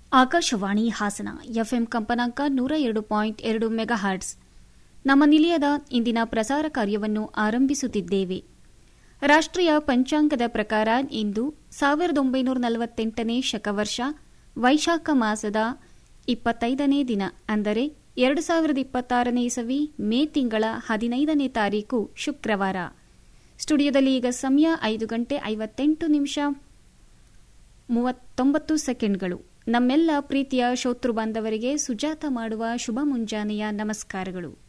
Akashvani Hassan FM ಕಂಪನಾಂಕ ನೂರ ಎರಡು ಪಾಯಿಂಟ್ ಎರಡು ಮೆಗಾಹರ್ಟ್ಸ್ ನಮ್ಮ ನಿಲಯದ ಇಂದಿನ ಪ್ರಸಾರ ಕಾರ್ಯವನ್ನು ಆರಂಭಿಸುತ್ತಿದ್ದೇವೆ ರಾಷ್ಟ್ರೀಯ ಪಂಚಾಂಗದ ಪ್ರಕಾರ ಇಂದು ಸಾವಿರದ ಒಂಬೈನೂರ ನಲವತ್ತೆಂಟನೇ ಶಕವರ್ಷ ವೈಶಾಖ ಮಾಸದ ಇಪ್ಪತ್ತೈದನೇ ದಿನ ಅಂದರೆ ಎರಡು ಸಾವಿರದ ಇಪ್ಪತ್ತಾರನೇ ಇಸವಿ ಮೇ ತಿಂಗಳ ಹದಿನೈದನೇ ತಾರೀಕು ಶುಕ್ರವಾರ ಸ್ಟುಡಿಯೋದಲ್ಲಿ ಈಗ ಸಮಯ ಐದು ಗಂಟೆ ಐವತ್ತೆಂಟು ನಿಮಿಷ ಮೂವತ್ತೊಂಬತ್ತು ಸೆಕೆಂಡ್ಗಳು ನಮ್ಮೆಲ್ಲ ಪ್ರೀತಿಯ ಶೋತೃ ಬಾಂಧವರಿಗೆ ಸುಜಾತ ಮಾಡುವ ಶುಭ ಮುಂಜಾನೆಯ ನಮಸ್ಕಾರಗಳು